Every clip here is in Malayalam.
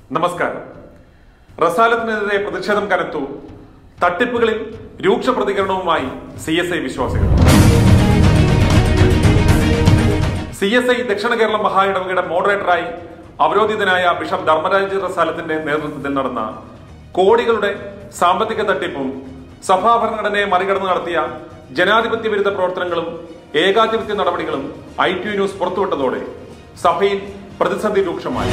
നമസ്കാരം റസാലത്തിനെതിരെ പ്രതിഷേധം കനത്തു തട്ടിപ്പുകളിൽ രൂക്ഷ പ്രതികരണവുമായി സി എസ് ഐ വിശ്വാസികൾ സി എസ് ഐ ദക്ഷിണ കേരള മഹായിടവകയുടെ മോഡറേറ്ററായി അവരോധിതനായ ബിഷപ്പ് ധർമ്മരാജ് റസാലത്തിന്റെ നേതൃത്വത്തിൽ നടന്ന കോടികളുടെ സാമ്പത്തിക തട്ടിപ്പും സഭാ ഭരണഘടനയെ മറികടന്ന് നടത്തിയ ജനാധിപത്യ വിരുദ്ധ പ്രവർത്തനങ്ങളും ഏകാധിപത്യ നടപടികളും ഐ ടി ന്യൂസ് പുറത്തുവിട്ടതോടെ സഭയിൽ പ്രതിസന്ധി രൂക്ഷമായി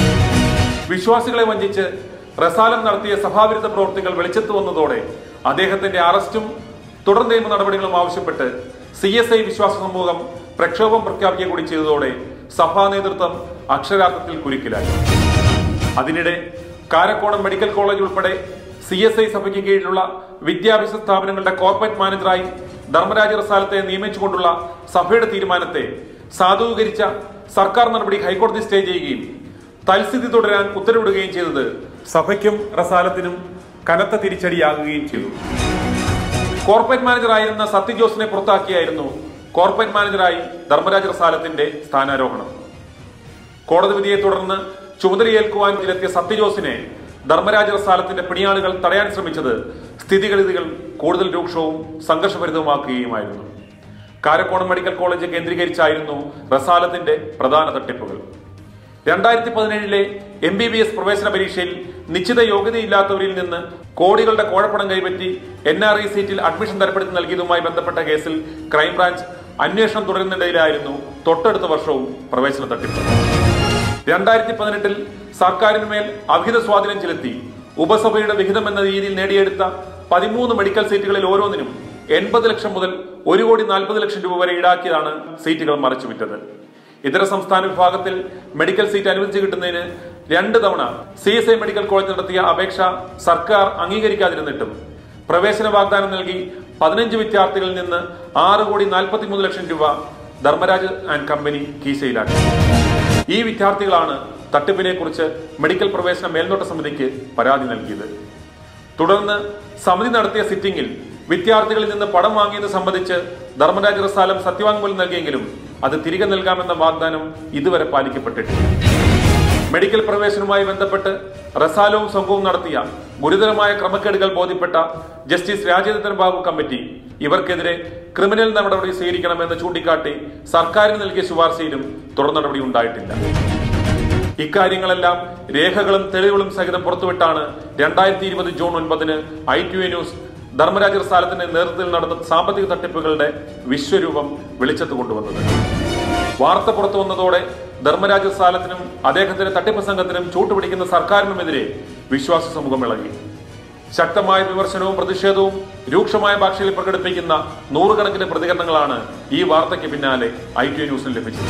വിശ്വാസികളെ വഞ്ചിച്ച് റസാലം നടത്തിയ സഭാവിരുദ്ധ പ്രവൃത്തികൾ വെളിച്ചത്ത് വന്നതോടെ അദ്ദേഹത്തിന്റെ അറസ്റ്റും തുടർ നിയമ നടപടികളും ആവശ്യപ്പെട്ട് സി എസ് ഐ വിശ്വാസ സമൂഹം പ്രക്ഷോഭം പ്രഖ്യാപിക്കുക കൂടി ചെയ്തതോടെ സഭാ നേതൃത്വം അക്ഷരാർത്ഥത്തിൽ കുരുക്കിലായി അതിനിടെ കാരക്കോണം മെഡിക്കൽ കോളേജ് ഉൾപ്പെടെ സി എസ് ഐ സഭയ്ക്ക് കീഴിലുള്ള വിദ്യാഭ്യാസ സ്ഥാപനങ്ങളുടെ കോർപ്പറേറ്റ് മാനേജറായി ധർമ്മരാജ റസാലത്തെ നിയമിച്ചുകൊണ്ടുള്ള സഭയുടെ തീരുമാനത്തെ സാധൂകരിച്ച സർക്കാർ നടപടി ഹൈക്കോടതി സ്റ്റേ ചെയ്യുകയും തൽസ്ഥിതി തുടരാൻ ഉത്തരവിടുകയും ചെയ്തത് സഭയ്ക്കും റസാലത്തിനും കനത്ത തിരിച്ചടിയാകുകയും ചെയ്തു കോർപ്പറേറ്റ് മാനേജറായിരുന്ന സത്യ ജോസിനെ പുറത്താക്കിയായിരുന്നു കോർപ്പറേറ്റ് മാനേജറായി ധർമ്മരാജ റസാലത്തിന്റെ സ്ഥാനാരോഹണം കോടതി വിധിയെ തുടർന്ന് ചുമതലയേൽക്കുവാൻ ഇതിലെത്തിയ സത്യജോസിനെ ധർമ്മരാജ റസാലത്തിന്റെ പിണിയാളുകൾ തടയാൻ ശ്രമിച്ചത് സ്ഥിതിഗതികൾ കൂടുതൽ രൂക്ഷവും സംഘർഷഭരിതവുമാക്കുകയുമായിരുന്നു കാരക്കോണം മെഡിക്കൽ കോളേജ് കേന്ദ്രീകരിച്ചായിരുന്നു റസാലത്തിന്റെ പ്രധാന തട്ടിപ്പുകൾ രണ്ടായിരത്തി പതിനേഴിലെ എം ബി ബി എസ് പ്രവേശന പരീക്ഷയിൽ നിശ്ചിത യോഗ്യതയില്ലാത്തവരിൽ നിന്ന് കോടികളുടെ കോഴപ്പണം കൈപ്പറ്റി എൻ ആർ ഐ സീറ്റിൽ അഡ്മിഷൻ തരപ്പെടുത്തി നൽകിയതുമായി ബന്ധപ്പെട്ട കേസിൽ ക്രൈംബ്രാഞ്ച് അന്വേഷണം തുടരുന്നതിനിടയിലായിരുന്നു തൊട്ടടുത്ത വർഷവും പ്രവേശന തട്ടിപ്പ് രണ്ടായിരത്തി പതിനെട്ടിൽ സർക്കാരിന് മേൽ അവിഹിത സ്വാധീനം ചെലുത്തി ഉപസഭയുടെ വിഹിതം എന്ന രീതിയിൽ നേടിയെടുത്ത പതിമൂന്ന് മെഡിക്കൽ സീറ്റുകളിൽ ഓരോന്നിനും എൺപത് ലക്ഷം മുതൽ ഒരു കോടി നാൽപ്പത് ലക്ഷം രൂപ വരെ ഈടാക്കിയതാണ് സീറ്റുകൾ മറച്ചുവിറ്റത് ഇതര സംസ്ഥാന വിഭാഗത്തിൽ മെഡിക്കൽ സീറ്റ് അനുവദിച്ചു കിട്ടുന്നതിന് രണ്ട് തവണ C S I medical college നടത്തിയ അപേക്ഷ സർക്കാർ അംഗീകരിക്കാതിരുന്നിട്ടും പ്രവേശന വാഗ്ദാനം നൽകി പതിനഞ്ച് വിദ്യാർത്ഥികളിൽ നിന്ന് ആറ് കോടി നാൽപ്പത്തിമൂന്ന് ലക്ഷം രൂപ ധർമ്മരാജ് ആൻഡ് കമ്പനി കീശയിലാക്കി ഈ വിദ്യാർത്ഥികളാണ് തട്ടിപ്പിനെ കുറിച്ച് മെഡിക്കൽ പ്രവേശന മേൽനോട്ട സമിതിക്ക് പരാതി നൽകിയത് തുടർന്ന് സമിതി നടത്തിയ സിറ്റിംഗിൽ വിദ്യാർത്ഥികളിൽ നിന്ന് പണം വാങ്ങിയത് സംബന്ധിച്ച് ധർമ്മരാജ റസാലം സത്യവാങ്മൂലം നൽകിയെങ്കിലും അത് തിരികെ നൽകാമെന്ന വാഗ്ദാനം ഇതുവരെ പാലിക്കപ്പെട്ടിട്ടില്ല മെഡിക്കൽ പ്രവേശനവുമായി ബന്ധപ്പെട്ട് റസാലവും സംഘവും നടത്തിയ ഗുരുതരമായ ക്രമക്കേടുകൾ ബോധ്യപ്പെട്ട ജസ്റ്റിസ് രാജേന്ദ്രൻ ബാബു കമ്മിറ്റി ഇവർക്കെതിരെ ക്രിമിനൽ നടപടി സ്വീകരിക്കണമെന്ന് ചൂണ്ടിക്കാട്ടി സർക്കാരിന് നൽകിയ ശുപാർശയിലും തുടർ നടപടി ഉണ്ടായിട്ടില്ല ഇക്കാര്യങ്ങളെല്ലാം രേഖകളും തെളിവുകളും സഹിതം പുറത്തുവിട്ടാണ് രണ്ടായിരത്തി ഇരുപത് ജൂൺ ഒൻപതിന് I T U news Dharmaraja റസാലത്തിന്റെ നേതൃത്വത്തിൽ നടന്ന സാമ്പത്തിക തട്ടിപ്പുകളുടെ വിശ്വരൂപം വെളിച്ചത്ത് കൊണ്ടുവന്നത് വാർത്ത പുറത്തു വന്നതോടെ ധർമ്മരാജ സാലത്തിനും അദ്ദേഹത്തിന്റെ തട്ടിപ്പ് സംഘത്തിനും ചൂട്ടുപിടിക്കുന്ന സർക്കാരിനുമെതിരെ വിശ്വാസ സമൂഹം ഇളകി ശക്തമായ വിമർശനവും പ്രതിഷേധവും രൂക്ഷമായ ഭാഷയിൽ പ്രകടിപ്പിക്കുന്ന നൂറുകണക്കിന് പ്രതികരണങ്ങളാണ് ഈ വാർത്തയ്ക്ക് പിന്നാലെ ഐ ടി ന്യൂസിന് ലഭിച്ചത്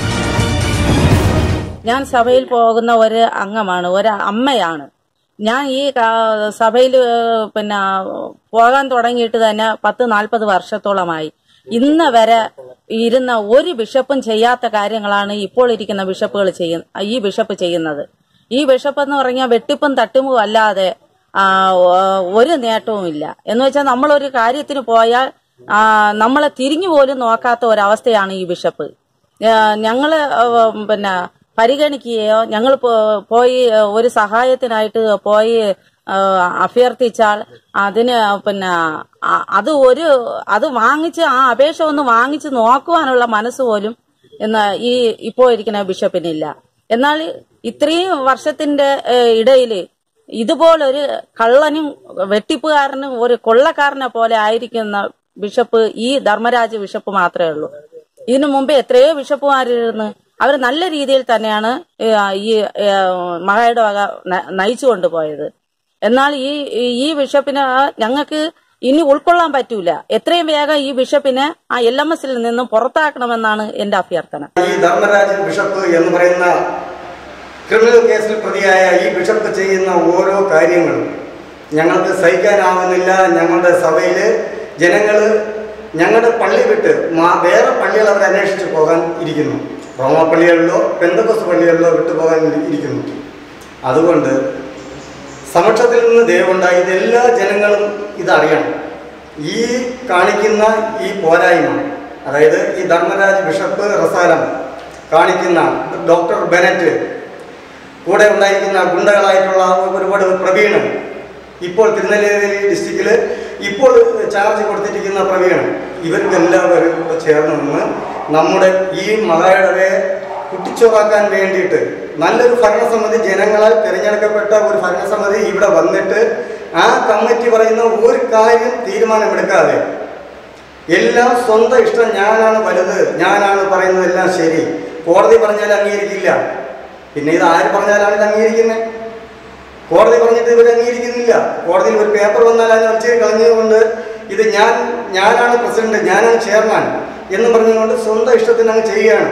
ഞാൻ സഭയിൽ പോകുന്ന ഒരു അംഗമാണ് ഒരു അമ്മയാണ് ഞാൻ ഈ സഭയിൽ പിന്നെ പോകാൻ തുടങ്ങിയിട്ട് തന്നെ പത്ത് നാൽപ്പത് വർഷത്തോളമായി ഇന്ന് വരെ ഇരുന്ന ഒരു ബിഷപ്പും ചെയ്യാത്ത കാര്യങ്ങളാണ് ഇപ്പോൾ ഇരിക്കുന്ന ബിഷപ്പുകൾ ചെയ്യുന്ന ഈ ബിഷപ്പ് ചെയ്യുന്നത് ഈ ബിഷപ്പ് എന്ന് പറഞ്ഞാൽ വെട്ടിപ്പും തട്ടിപ്പും അല്ലാതെ ആ, ഒരു നേട്ടവും ഇല്ല എന്ന് വെച്ചാൽ നമ്മളൊരു കാര്യത്തിന് പോയാൽ ആ, നമ്മളെ തിരിഞ്ഞു പോലും നോക്കാത്ത ഒരവസ്ഥയാണ് ഈ ബിഷപ്പ് ആ, ഞങ്ങള് ആ, പിന്നെ പരിഗണിക്കുകയോ ഞങ്ങൾ പോ- പോയി ഒരു സഹായത്തിനായിട്ട് പോയി ആ, അഭ്യർത്ഥിച്ചാൽ അതിന് പിന്നെ ആ- അത് ഒരു അത് വാങ്ങിച്ച് ആ അപേക്ഷ ഒന്ന് വാങ്ങിച്ച് നോക്കുവാനുള്ള മനസ്സ് പോലും ഇന്ന് ഈ ഇപ്പോൾ ഇരിക്കുന്ന ബിഷപ്പിനില്ല എന്നാൽ ഇത്രയും വർഷത്തിന്റെ ഇടയിൽ ഇതുപോലൊരു കള്ളനും വെട്ടിപ്പുകാരനും ഒരു കൊള്ളക്കാരനെ പോലെ ആയിരിക്കുന്ന ബിഷപ്പ് ഈ ധർമ്മരാജ ബിഷപ്പ് മാത്രമേ ഉള്ളൂ ഇതിനു മുമ്പ് എത്രയോ ബിഷപ്പുമാരിരുന്ന് അവർ നല്ല രീതിയിൽ തന്നെയാണ് ഏ, ഈ ഏ, മഹയുടെ വക ന- നയിച്ചു കൊണ്ടുപോയത് എന്നാൽ ഈ ഈ ബിഷപ്പിനെ ഞങ്ങൾക്ക് ഇനി ഉൾക്കൊള്ളാൻ പറ്റൂല എത്രയും വേഗം ഈ ബിഷപ്പിനെ ആ എൽ എം എസിൽ നിന്നും പുറത്താക്കണമെന്നാണ് എന്റെ അഭ്യർത്ഥന ഈ ധർമ്മരാജ് ബിഷപ്പ് എന്ന് പറയുന്ന ക്രിമിനൽ കേസിൽ പ്രതിയായ ഈ ബിഷപ്പ് ചെയ്യുന്ന ഓരോ കാര്യങ്ങളും ഞങ്ങൾക്ക് സഹിക്കാനാവുന്നില്ല ഞങ്ങളുടെ സഭയിൽ ജനങ്ങൾ ഞങ്ങളുടെ പള്ളി വിട്ട് മാ- വേറെ പള്ളികൾ അവർ അന്വേഷിച്ച് പോകാൻ ഇരിക്കുന്നു റോമ പള്ളികളിലോ പെന്തക്കോസ് പള്ളികളിലോ വിട്ടുപോകാൻ ഇരിക്കുന്നു അതുകൊണ്ട് സമക്ഷത്തിൽ നിന്ന് ദൈവമുണ്ടായി ഇതെല്ലാ ജനങ്ങളും ഇതറിയണം ഈ കാണിക്കുന്ന ഈ പോരായ്മ അതായത് ഈ ധർമ്മരാജ് ബിഷപ്പ് റസാലം കാണിക്കുന്ന ഡോക്ടർ ബെനറ്റ് കൂടെ ഉണ്ടായിരിക്കുന്ന ഗുണ്ടകളായിട്ടുള്ള ഒരുപാട് പ്രവീണൻ ഇപ്പോൾ തിരുനെല്വേലി ഡിസ്ട്രിക്റ്റിൽ ഇപ്പോൾ ചാർജ് കൊടുത്തിരിക്കുന്ന പ്രവീണൻ ഇവർക്കെല്ലാവരും കൂടെ ചേർന്ന് നിന്ന് നമ്മുടെ ഈ മലയാളവെ കുട്ടിച്ചോറാക്കാൻ വേണ്ടിയിട്ട് നല്ലൊരു ഭരണസമിതി ജനങ്ങളാൽ തിരഞ്ഞെടുക്കപ്പെട്ട ഒരു ഭരണസമിതി ഇവിടെ വന്നിട്ട് ആ കമ്മിറ്റി പറയുന്ന ഒരു കാര്യം തീരുമാനമെടുക്കാതെ എല്ലാം സ്വന്തം ഇഷ്ടം ഞാനാണ് വലുത് ഞാനാണ് പറയുന്നതെല്ലാം ശരി കോടതി പറഞ്ഞാൽ അംഗീകരിക്കില്ല പിന്നെ ഇത് ആര് പറഞ്ഞാലാണ് ഇത് അംഗീകരിക്കുന്നത് കോടതി പറഞ്ഞിട്ട് ഇവർ അംഗീകരിക്കുന്നില്ല കോടതിയിൽ ഒരു പേപ്പർ വന്നാൽ അതിനെ വെച്ച് കളഞ്ഞുകൊണ്ട് ഇത് ഞാൻ ഞാനാണ് പ്രസിഡന്റ് ഞാനാണ് ചെയർമാൻ എന്ന് പറഞ്ഞുകൊണ്ട് സ്വന്തം ഇഷ്ടത്തിന് അങ്ങ് ചെയ്യുകയാണ്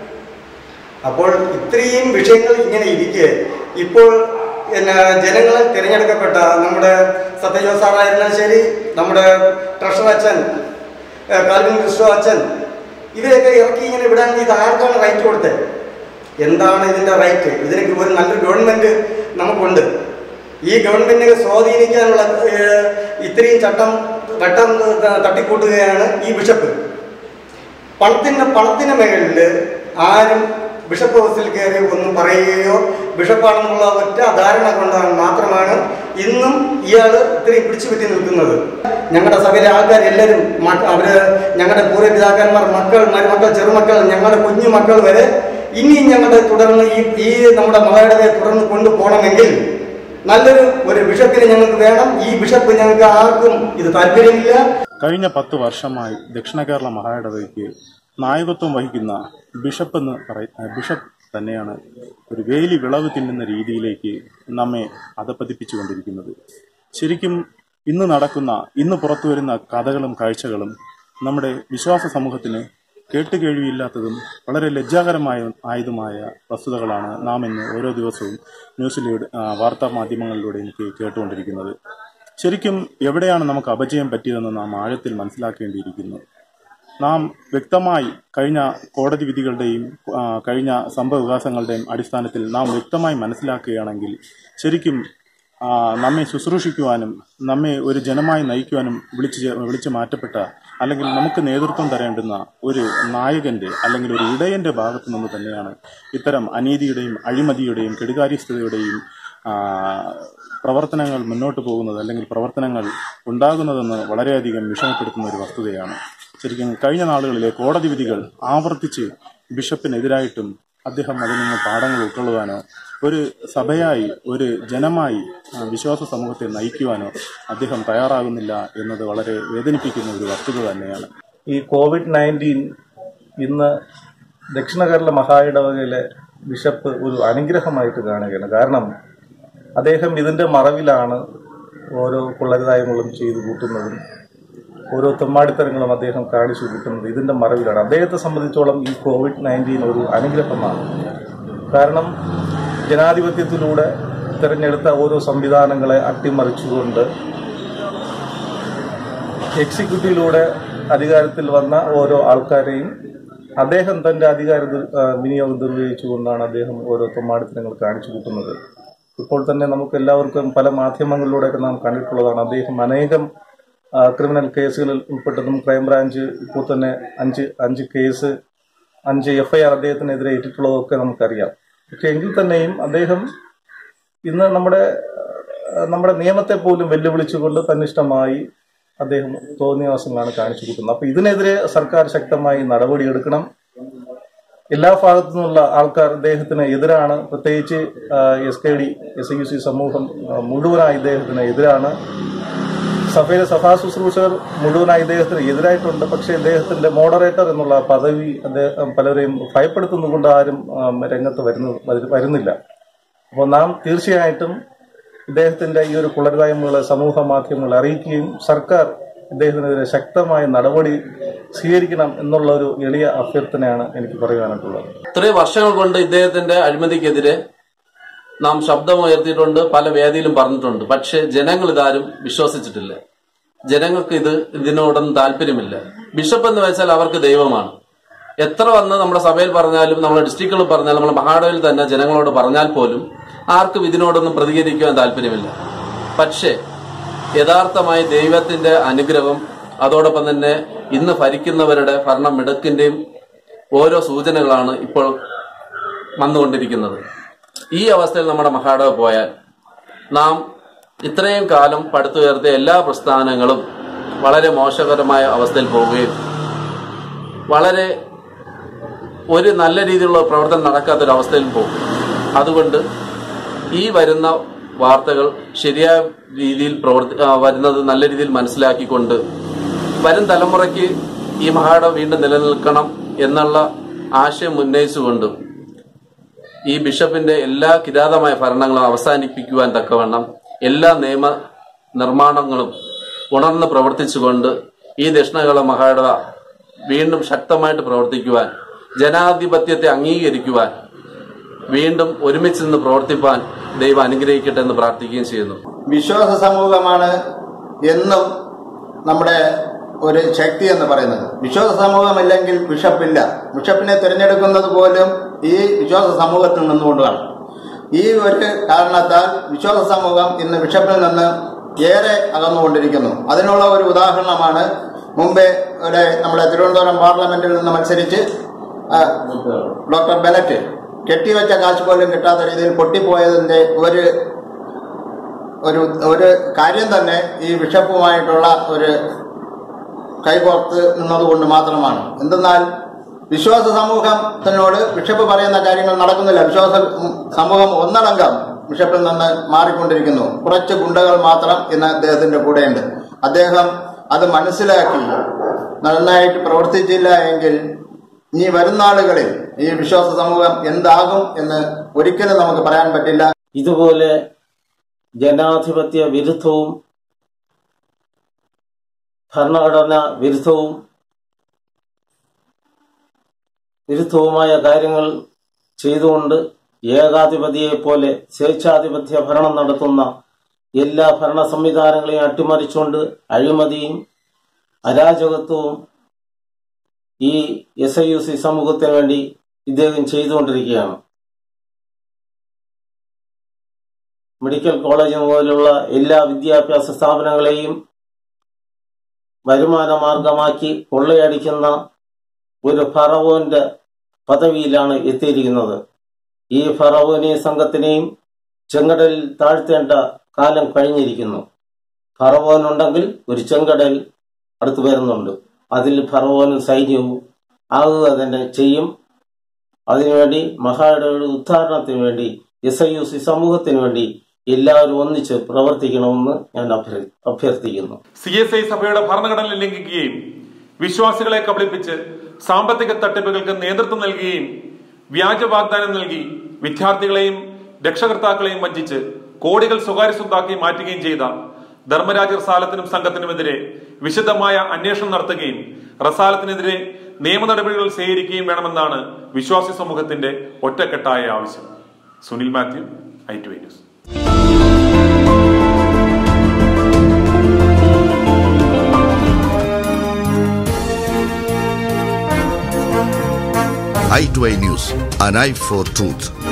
അപ്പോൾ ഇത്രയും വിഷയങ്ങൾ ഇങ്ങനെ ഇരിക്കെ ഇപ്പോൾ പിന്നെ ജനങ്ങളാൽ തിരഞ്ഞെടുക്കപ്പെട്ട നമ്മുടെ സത്യജോ സാറായിരുന്നാൽ ശരി നമ്മുടെ ട്രഷർ അച്ഛൻ ഏഹ് കാൽവിൻ ക്രിസ്റ്റോ അച്ഛൻ ഇവരെയൊക്കെ ഇറക്കി ഇങ്ങനെ വിടാൻ ഇത് ആർക്കാണ് റൈറ്റ് കൊടുത്തത് എന്താണ് ഇതിന്റെ റൈറ്റ് ഇതിനൊക്കെ ഒരു നല്ലൊരു ഗവൺമെന്റ് നമുക്കുണ്ട് ഈ ഗവൺമെന്റിനെ സ്വാധീനിക്കാനുള്ള ഏഹ്, ഇത്രയും ചട്ടം വെട്ടം ത- തട്ടിക്കൂട്ടുകയാണ് ഈ ബിഷപ്പ് പണത്തിന് പണത്തിന് മേളിൽ ആരും ബിഷപ്പ് ഹൗസിൽ കയറി ഒന്നും പറയുകയോ ബിഷപ്പാണെന്നുള്ള ഒറ്റ ധാരണ കൊണ്ടാണ് മാത്രമാണ് ഇന്നും ഇയാൾ ഇത്രയും പിടിച്ചു പറ്റി നിൽക്കുന്നത് ഞങ്ങളുടെ സഭയിലെ ആൾക്കാർ എല്ലാവരും മക്ക- അവര് ഞങ്ങളുടെ പൂർവ്വപിതാക്കന്മാർ മക്കൾ മരുമക്കൾ ചെറുമക്കൾ ഞങ്ങളുടെ കുഞ്ഞു മക്കൾ വരെ ഇനിയും ഞങ്ങളുടെ തുടർന്ന് ഈ ഈ നമ്മുടെ മലയാളത്തെ തുടർന്ന് കൊണ്ടുപോകണമെങ്കിൽ നല്ലൊരു ഒരു ബിഷപ്പിനെ ഞങ്ങൾക്ക് വേണം ഈ ബിഷപ്പ് ഞങ്ങൾക്ക് ആർക്കും ഇത് താല്പര്യമില്ല കഴിഞ്ഞ പത്ത് വർഷമായി ദക്ഷിണ കേരള മഹായിടവയ്ക്ക് നായകത്വം വഹിക്കുന്ന ബിഷപ്പ് എന്ന് പറയ ബിഷപ്പ് തന്നെയാണ് ഒരു വേലി വിളവ് തിന്നുന്ന രീതിയിലേക്ക് നമ്മെ അധപ്പതിപ്പിച്ചുകൊണ്ടിരിക്കുന്നത് ശരിക്കും ഇന്ന് നടക്കുന്ന ഇന്ന് പുറത്തു വരുന്ന കഥകളും കാഴ്ചകളും നമ്മുടെ വിശ്വാസ സമൂഹത്തിന് കേട്ടുകേഴ്വിയില്ലാത്തതും വളരെ ലജ്ജാകരമായ ആയതുമായ വസ്തുതകളാണ് നാം ഇന്ന് ഓരോ ദിവസവും ന്യൂസിലൂടെ ആ, വാർത്താ മാധ്യമങ്ങളിലൂടെ എനിക്ക് കേട്ടുകൊണ്ടിരിക്കുന്നത് ശരിക്കും എവിടെയാണ് നമുക്ക് അപജയം പറ്റിയതെന്ന് നാം ആഴത്തിൽ മനസ്സിലാക്കേണ്ടിയിരിക്കുന്നു നാം വ്യക്തമായി കഴിഞ്ഞ കോടതി വിധികളുടെയും ആ, കഴിഞ്ഞ സംഭവ വികാസങ്ങളുടെയും അടിസ്ഥാനത്തിൽ നാം വ്യക്തമായി മനസ്സിലാക്കുകയാണെങ്കിൽ ശരിക്കും ആ, നമ്മെ ശുശ്രൂഷിക്കുവാനും നമ്മെ ഒരു ജനമായി നയിക്കുവാനും വിളിച്ച് ചേ- വിളിച്ച് മാറ്റപ്പെട്ട അല്ലെങ്കിൽ നമുക്ക് നേതൃത്വം തരേണ്ടുന്ന ഒരു നായകന്റെ അല്ലെങ്കിൽ ഒരു ഇടയന്റെ ഭാഗത്തു നിന്ന് തന്നെയാണ് ഇത്തരം അനീതിയുടെയും അഴിമതിയുടെയും കെടുകാര്യസ്ഥതയുടെയും ആ, പ്രവർത്തനങ്ങൾ മുന്നോട്ട് പോകുന്നത് അല്ലെങ്കിൽ പ്രവർത്തനങ്ങൾ ഉണ്ടാകുന്നതെന്ന് വളരെയധികം വിഷമപ്പെടുത്തുന്ന ഒരു വസ്തുതയാണ് ശരിക്കും കഴിഞ്ഞ നാളുകളിലെ കോടതി വിധികൾ ആവർത്തിച്ച് ബിഷപ്പിനെതിരായിട്ടും അദ്ദേഹം അതിൽ നിന്ന് പാഠങ്ങൾ ഉൾക്കൊള്ളുവാനോ ഒരു സഭയായി ഒരു ജനമായി ആ, വിശ്വാസ സമൂഹത്തെ നയിക്കുവാനോ അദ്ദേഹം തയ്യാറാകുന്നില്ല എന്നത് വളരെ വേദനിപ്പിക്കുന്ന ഒരു വസ്തുത തന്നെയാണ് ഈ കോവിഡ് നയൻറ്റീൻ ഇന്ന് ദക്ഷിണ കേരള മഹായിടവകയിലെ ബിഷപ്പ് ഒരു അനുഗ്രഹമായിട്ട് കാണുകയാണ് കാരണം അദ്ദേഹം ഇതിന്റെ മറവിലാണ് ഓരോ കൊള്ളരുതായ്മകളും ചെയ്തു കൂട്ടുന്നതും ഓരോ തെമ്മാടിത്തരങ്ങളും അദ്ദേഹം കാണിച്ചു കൂട്ടുന്നത് ഇതിന്റെ മറവിലാണ് അദ്ദേഹത്തെ സംബന്ധിച്ചോളം ഈ കോവിഡ് നയൻറ്റീൻ ഒരു അനുഗ്രഹമാണ് കാരണം ജനാധിപത്യത്തിലൂടെ തിരഞ്ഞെടുത്ത ഓരോ സംവിധാനങ്ങളെ അട്ടിമറിച്ചുകൊണ്ട് എക്സിക്യൂട്ടീവിലൂടെ അധികാരത്തിൽ വന്ന ഓരോ ആൾക്കാരെയും അദ്ദേഹം തന്റെ അധികാര ദുർ- ആ, വിനിയോഗം നിർവഹിച്ചുകൊണ്ടാണ് അദ്ദേഹം ഓരോ തൊമ്മാടിത്തരങ്ങൾ കാണിച്ചു കൂട്ടുന്നത് ഇപ്പോൾ തന്നെ നമുക്ക് എല്ലാവർക്കും പല മാധ്യമങ്ങളിലൂടെയൊക്കെ നാം കണ്ടിട്ടുള്ളതാണ് അദ്ദേഹം അനേകം ആ, ക്രിമിനൽ കേസുകളിൽ ഉൾപ്പെട്ടതും ക്രൈംബ്രാഞ്ച് ഇപ്പോൾ തന്നെ അഞ്ച് അഞ്ച് കേസ് അഞ്ച് എഫ്ഐആർ അദ്ദേഹത്തിനെതിരെ ഇട്ടിട്ടുള്ളതൊക്കെ നമുക്കറിയാം പക്ഷെ എങ്കിൽ തന്നെയും അദ്ദേഹം ഇന്ന് നമ്മുടെ ആ, നമ്മുടെ നിയമത്തെ പോലും വെല്ലുവിളിച്ചുകൊണ്ട് തന്നിഷ്ടമായി അദ്ദേഹം തോന്നിയവാസങ്ങളാണ് കാണിച്ചു കൂട്ടുന്നത് അപ്പൊ ഇതിനെതിരെ സർക്കാർ ശക്തമായി നടപടിയെടുക്കണം എല്ലാ ഭാഗത്തു നിന്നുള്ള ആൾക്കാർ ഇദ്ദേഹത്തിന് എതിരാണ് പ്രത്യേകിച്ച് S K D S U C സമൂഹം ആ, മുഴുവനായി ഇദ്ദേഹത്തിന് എതിരാണ് സഭയിലെ സഭാ ശുശ്രൂഷകർ മുഴുവനായി ഇദ്ദേഹത്തിന് എതിരായിട്ടുണ്ട് പക്ഷേ ഇദ്ദേഹത്തിന്റെ മോഡറേറ്റർ എന്നുള്ള പദവി അദ്ദേഹം പലരെയും ഭയപ്പെടുത്തുന്നതുകൊണ്ട് ആരും ആ, രംഗത്ത് വരുന്നു വരു- വരുന്നില്ല അപ്പോൾ നാം തീർച്ചയായിട്ടും ഇദ്ദേഹത്തിന്റെ ഈ ഒരു കുളരുതായ്മകളെ സമൂഹ മാധ്യമങ്ങൾ അറിയിക്കുകയും സർക്കാർ ഇദ്ദേഹത്തിനെതിരെ ശക്തമായ നടപടി സ്വീകരിക്കണം എന്നുള്ള ഒരു എളിയ അഭ്യർത്ഥനയാണ് എനിക്ക് പറയുവാനായിട്ടുള്ളത് ഇത്രയും വർഷങ്ങൾ കൊണ്ട് ഇദ്ദേഹത്തിന്റെ അഴിമതിക്കെതിരെ നാം ശബ്ദമുയർത്തിയിട്ടുണ്ട് പല വേദിയിലും പറഞ്ഞിട്ടുണ്ട് പക്ഷെ ജനങ്ങൾ ഇതാരും വിശ്വസിച്ചിട്ടില്ല ജനങ്ങൾക്ക് ഇത് ഇതിനോടൊന്നും താല്പര്യമില്ല ബിഷപ്പ് എന്ന് വെച്ചാൽ അവർക്ക് ദൈവമാണ് എത്ര വന്ന് നമ്മുടെ സഭയിൽ പറഞ്ഞാലും നമ്മുടെ ഡിസ്ട്രിക്റ്റുകളിൽ പറഞ്ഞാലും നമ്മുടെ മഹാടവിൽ തന്നെ ജനങ്ങളോട് പറഞ്ഞാൽ പോലും ആർക്കും ഇതിനോടൊന്നും പ്രതികരിക്കുവാൻ താല്പര്യമില്ല പക്ഷേ യഥാർത്ഥമായി ദൈവത്തിന്റെ അനുഗ്രഹം അതോടൊപ്പം തന്നെ ഇന്ന് ഭരിക്കുന്നവരുടെ ഭരണം മിടക്കിന്റെയും ഓരോ സൂചനകളാണ് ഇപ്പോൾ വന്നുകൊണ്ടിരിക്കുന്നത് ഈ അവസ്ഥയിൽ നമ്മുടെ മഹാടവ് പോയാൽ നാം ഇത്രയും കാലം പടുത്തുയർത്തിയ എല്ലാ പ്രസ്ഥാനങ്ങളും വളരെ മോശകരമായ അവസ്ഥയിൽ പോവുകയും വളരെ ഒരു നല്ല രീതിയിലുള്ള പ്രവർത്തനം നടക്കാത്തൊരവസ്ഥയിൽ പോകും അതുകൊണ്ട് ഈ വരുന്ന വാർത്തകൾ ശരിയായ രീതിയിൽ പ്രവർത്തി ആ, വരുന്നത് നല്ല രീതിയിൽ മനസ്സിലാക്കിക്കൊണ്ട് വരും തലമുറയ്ക്ക് ഈ മഹാട വീണ്ടും നിലനിൽക്കണം എന്നുള്ള ആശയം ഉന്നയിച്ചുകൊണ്ട് ഈ ബിഷപ്പിന്റെ എല്ലാ കിരാതമായ ഭരണങ്ങളും അവസാനിപ്പിക്കുവാൻ തക്കവണ്ണം എല്ലാ നിയമ നിർമ്മാണങ്ങളും ഉണർന്ന് പ്രവർത്തിച്ചുകൊണ്ട് ഈ ദക്ഷിണകേരള മഹാടവ വീണ്ടും ശക്തമായിട്ട് പ്രവർത്തിക്കുവാൻ ജനാധിപത്യത്തെ അംഗീകരിക്കുവാൻ വീണ്ടും ഒരുമിച്ച് നിന്ന് പ്രവർത്തിപ്പാൻ ദൈവം അനുഗ്രഹിക്കട്ടെ എന്ന് പ്രാർത്ഥിക്കുകയും ചെയ്യുന്നു വിശ്വാസ സമൂഹമാണ് എന്നും നമ്മുടെ ഒരു ശക്തി എന്ന് പറയുന്നത് വിശ്വാസ സമൂഹമില്ലെങ്കിൽ ബിഷപ്പില്ല ബിഷപ്പിനെ തിരഞ്ഞെടുക്കുന്നത് പോലും ഈ വിശ്വാസ സമൂഹത്തിൽ നിന്നുകൊണ്ടാണ് ഈ ഒരു കാരണത്താൽ വിശ്വാസ സമൂഹം ഇന്ന് ബിഷപ്പിൽ നിന്ന് ഏറെ അകന്നുകൊണ്ടിരിക്കുന്നു അതിനുള്ള ഒരു ഉദാഹരണമാണ് മുമ്പേ ഒരു നമ്മുടെ തിരുവനന്തപുരം പാർലമെന്റിൽ നിന്ന് മത്സരിച്ച് ആ, ഡോക്ടർ ബെനറ്റ് കെട്ടിവെച്ച കാശ് പോലും കിട്ടാത്ത രീതിയിൽ പൊട്ടിപ്പോയതിന്റെ ഒരു ഒരു ഒരു കാര്യം തന്നെ ഈ ബിഷപ്പുമായിട്ടുള്ള ഒരു കൈകോർത്ത് നിന്നതുകൊണ്ട് മാത്രമാണ് എന്തെന്നാൽ വിശ്വാസ സമൂഹത്തിനോട് ബിഷപ്പ് പറയുന്ന കാര്യങ്ങൾ നടക്കുന്നില്ല വിശ്വാസ സമൂഹം ഒന്നടങ്കം ബിഷപ്പിൽ നിന്ന് മാറിക്കൊണ്ടിരിക്കുന്നു കുറച്ച് ഗുണ്ടകൾ മാത്രം ഇന്ന് അദ്ദേഹത്തിന്റെ കൂടെയുണ്ട് അദ്ദേഹം അത് മനസ്സിലാക്കി നന്നായിട്ട് പ്രവർത്തിച്ചില്ല എങ്കിൽ ഇനി വരുന്ന ആളുകളിൽ ഈ വിശ്വാസ സമൂഹം എന്താകും എന്ന് ഒരിക്കലും നമുക്ക് പറയാൻ പറ്റില്ല ഇതുപോലെ ജനാധിപത്യ വിരുദ്ധവും ഭരണഘടന വിരുദ്ധവും വിരുദ്ധവുമായ കാര്യങ്ങൾ ചെയ്തുകൊണ്ട് ഏകാധിപതിയെ പോലെ സ്വേച്ഛാധിപത്യ ഭരണം നടത്തുന്ന എല്ലാ ഭരണ സംവിധാനങ്ങളെയും അട്ടിമറിച്ചുകൊണ്ട് അഴിമതിയും അരാജകത്വവും ഈ എസ് ഐ യു സി സമൂഹത്തിന് വേണ്ടി ഇദ്ദേഹം ചെയ്തുകൊണ്ടിരിക്കുകയാണ് മെഡിക്കൽ കോളേജ് പോലുള്ള എല്ലാ വിദ്യാഭ്യാസ സ്ഥാപനങ്ങളെയും വരുമാന മാർഗമാക്കി കൊള്ളയടിക്കുന്ന ഒരു ഫറവോന്റെ പദവിയിലാണ് എത്തിയിരിക്കുന്നത് ഈ ഫറവോനെ സംഘത്തിനെയും ചെങ്കടലിൽ താഴ്ത്തേണ്ട കാലം കഴിഞ്ഞിരിക്കുന്നു ഫറവോൻ ഉണ്ടെങ്കിൽ ഒരു ചെങ്കടൽ അടുത്ത് വരുന്നുണ്ട് അതിൽ ഫറവോനും സൈന്യവും ആകുക തന്നെ ചെയ്യും അതിനുവേണ്ടി മഹായുടെ ഉദ്ധാരണത്തിന് വേണ്ടി എസ് ഐ യു സി സമൂഹത്തിന് വേണ്ടി എല്ലാവരും ഒന്നിച്ച് പ്രവർത്തിക്കണമെന്ന് ഞാൻ അഭ്യർ- അഭ്യർത്ഥിക്കുന്നു സി എസ് ഐ സഭയുടെ ഭരണഘടന ലംഘിക്കുകയും വിശ്വാസികളെ കബളിപ്പിച്ച് സാമ്പത്തിക തട്ടിപ്പുകൾക്ക് നേതൃത്വം നൽകുകയും വ്യാജ വാഗ്ദാനം നൽകി വിദ്യാർത്ഥികളെയും രക്ഷകർത്താക്കളെയും വഞ്ചിച്ച് കോടികൾ സ്വകാര്യ സ്വത്താക്കി മാറ്റുകയും ചെയ്ത ധർമ്മരാജ റസാലത്തിനും സംഘത്തിനുമെതിരെ വിശദമായ അന്വേഷണം നടത്തുകയും റസാലത്തിനെതിരെ നിയമ നടപടികൾ സ്വീകരിക്കുകയും വേണമെന്നാണ് വിശ്വാസി സമൂഹത്തിന്റെ ഒറ്റക്കെട്ടായ ആവശ്യം Sunil Mathew I two news i2i News, an eye for truth.